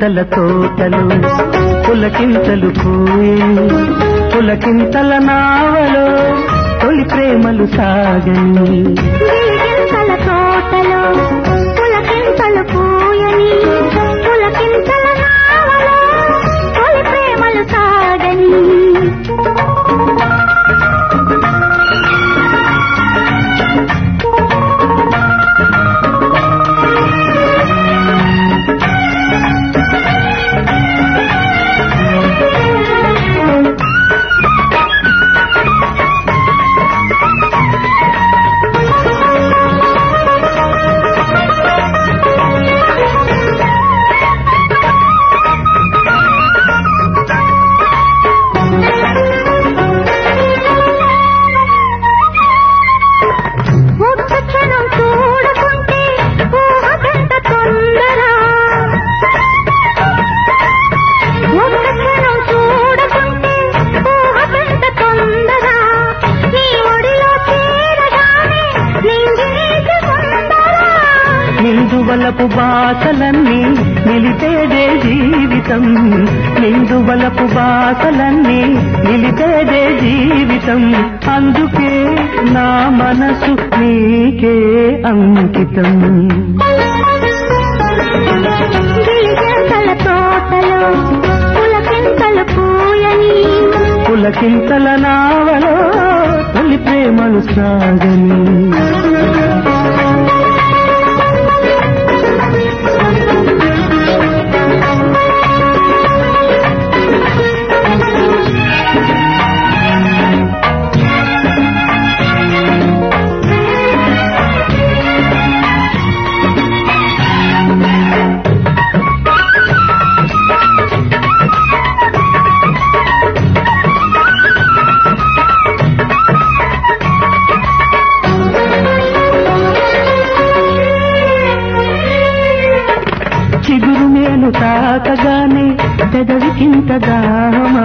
గిలిగింతల తోటలు పులకింతలు పోయి పులకింతల నావలో తొలి ప్రేమలు సాగని గిలిగింతల తోటలో పులకింతలు పూయని పులకింతల నావలో తొలి ప్రేమలు సాగని ఒక్క క్షణం చూడకుంటే ఊహకంత తొందర ఒక్క క్షణం చూడకుంటే ఊహకంత తొందర నీ ఒడిలో చేరగానే నింగినేసి సుందర నిందువలపు బాసలన్నీ నిలిపేదే జీవితం నిందువలపు బాసలన్నీ నిలిపేదే జీవితం అందుకే నా మనసు నీకే అంకితం గిలిగింతల తోటలో పులకింతలు పూయని పులకింతల నావలో తొలి ప్రేమలు సాగని చిగురు నేను తాకగానే పెదవికింత దాహమా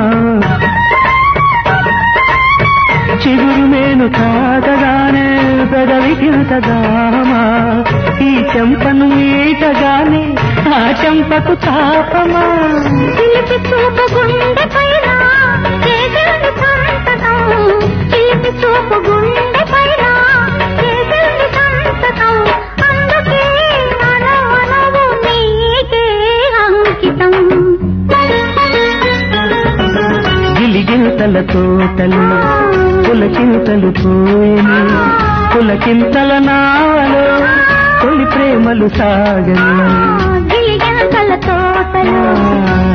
చిగురు నేను తాకగానే పెదవికింత దాహమా ఈ చెంపను మీటగానే ఆ చెంపకు తాపమా చిలిపి చూపు గుండె పైన చేసింది సంతకం చిలిపి చూపు గుండె పైన చేసింది సంతకం అందుకే అనవనవు నీకే అంకితం గిలిగింతల తోటలు పులకింతలు పోయి పులకింతల నావలో తొలి ప్రేమలు సాగని గిలిగింతల తోటలో ఆ